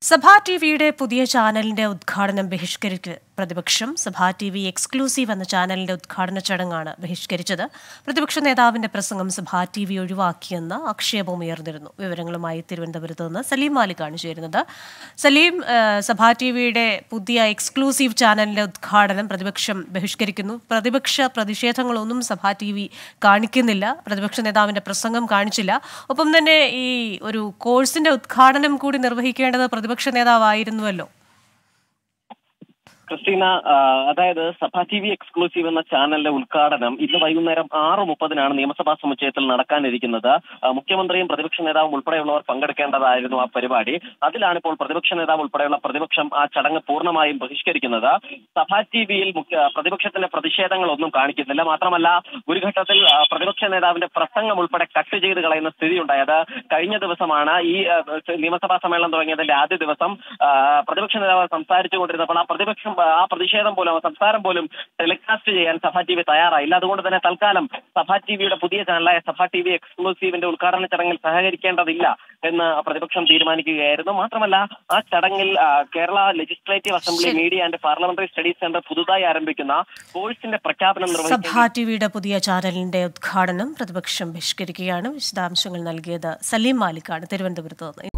സഭാ ടി വിയുടെ പുതിയ ചാനലിന്റെ ഉദ്ഘാടനം ബഹിഷ്കരിക്ക് പ്രതിപക്ഷം സഭാ ടി വി എക്സ്ക്ലൂസീവ് എന്ന ചാനലിന്റെ ഉദ്ഘാടന ചടങ്ങാണ് ബഹിഷ്കരിച്ചത് പ്രതിപക്ഷ നേതാവിന്റെ പ്രസംഗം സഭാ ടി വി ഒഴിവാക്കിയെന്ന് ആക്ഷേപം ഉയർന്നിരുന്നു വിവരങ്ങളുമായി തിരുവനന്തപുരത്ത് നിന്ന് സലീം മാലിക്കാണ് ചേരുന്നത് സലീം ഏഹ്, സഭാ ടി വിയുടെ പുതിയ എക്സ്ക്ലൂസീവ് ചാനലിന്റെ ഉദ്ഘാടനം പ്രതിപക്ഷം ബഹിഷ്കരിക്കുന്നു പ്രതിപക്ഷ പ്രതിഷേധങ്ങളൊന്നും സഭാ ടി വി കാണിക്കുന്നില്ല പ്രതിപക്ഷ നേതാവിന്റെ പ്രസംഗം കാണിച്ചില്ല ഒപ്പം തന്നെ ഈ ഒരു കോഴ്സിന്റെ ഉദ്ഘാടനം കൂടി നിർവഹിക്കേണ്ടത് പ്രതിപക്ഷ നേതാവായിരുന്നുവല്ലോ ക്രിസ്റ്റീന ആ, അതായത് സഭ ടി വി എക്സ്ക്ലൂസീവ് എന്ന ചാനലിന്റെ ഉദ്ഘാടനം ഇന്ന് വൈകുന്നേരം ആറ് മുപ്പതിനാണ് നിയമസഭാ സമുച്ചയത്തിൽ നടക്കാനിരിക്കുന്നത് ആ, മുഖ്യമന്ത്രിയും പ്രതിപക്ഷ നേതാവും ഉൾപ്പെടെയുള്ളവർ പങ്കെടുക്കേണ്ടതായിരുന്നു ആ പരിപാടി അതിലാണ് ഇപ്പോൾ പ്രതിപക്ഷ നേതാവ് ഉൾപ്പെടെയുള്ള പ്രതിപക്ഷം ആ ചടങ്ങ് പൂർണ്ണമായും ബഹിഷ്കരിക്കുന്നത് സഭ ടി വിയിൽ മുഖ്യ പ്രതിപക്ഷത്തിന്റെ പ്രതിഷേധങ്ങളൊന്നും കാണിക്കുന്നില്ല മാത്രമല്ല ഒരു ഘട്ടത്തിൽ ആ, പ്രതിപക്ഷ നേതാവിന്റെ പ്രസംഗം ഉൾപ്പെടെ കട്ട് ചെയ്ത് കളയുന്ന സ്ഥിതി ഉണ്ടായത് കഴിഞ്ഞ ദിവസമാണ് ഈ ആ, നിയമസഭാ സമ്മേളനം തുടങ്ങിയതിന്റെ ആദ്യ ദിവസം ആ, പ്രതിപക്ഷ നേതാവ് സംസാരിച്ചു കൊണ്ടിരുന്നപ്പോൾ ആ പ്രതിപക്ഷം ആ പ്രതിഷേധം പോലും ആ സംസാരം പോലും ടെലികാസ്റ്റ് ചെയ്യാൻ സഭ ടി വി തയ്യാറായില്ല അതുകൊണ്ട് തന്നെ തൽക്കാലം സഭ ടി വിയുടെ പുതിയ ചാനലായ സഭ ടി വി എക്സ്ക്ലൂസീവിന്റെ ഉദ്ഘാടന ചടങ്ങിൽ സഹകരിക്കേണ്ടതില്ല എന്ന് പ്രതിപക്ഷം തീരുമാനിക്കുകയായിരുന്നു മാത്രമല്ല ആ ചടങ്ങിൽ ആ, Kerala legislative assembly media and parliamentary studies centre പുതുതായി ആരംഭിക്കുന്ന കോഴ്സിന്റെ പ്രഖ്യാപനം നിർവഹിക്കും സഭാ ടി വിയുടെ പുതിയ ചാനലിന്റെ ഉദ്ഘാടനം പ്രതിപക്ഷം ബഹിഷ്കരിക്കുകയാണ് വിശദാംശങ്ങൾ നൽകിയത് സലീം മാലിക്കാണ് തിരുവനന്തപുരത്ത് നിന്ന്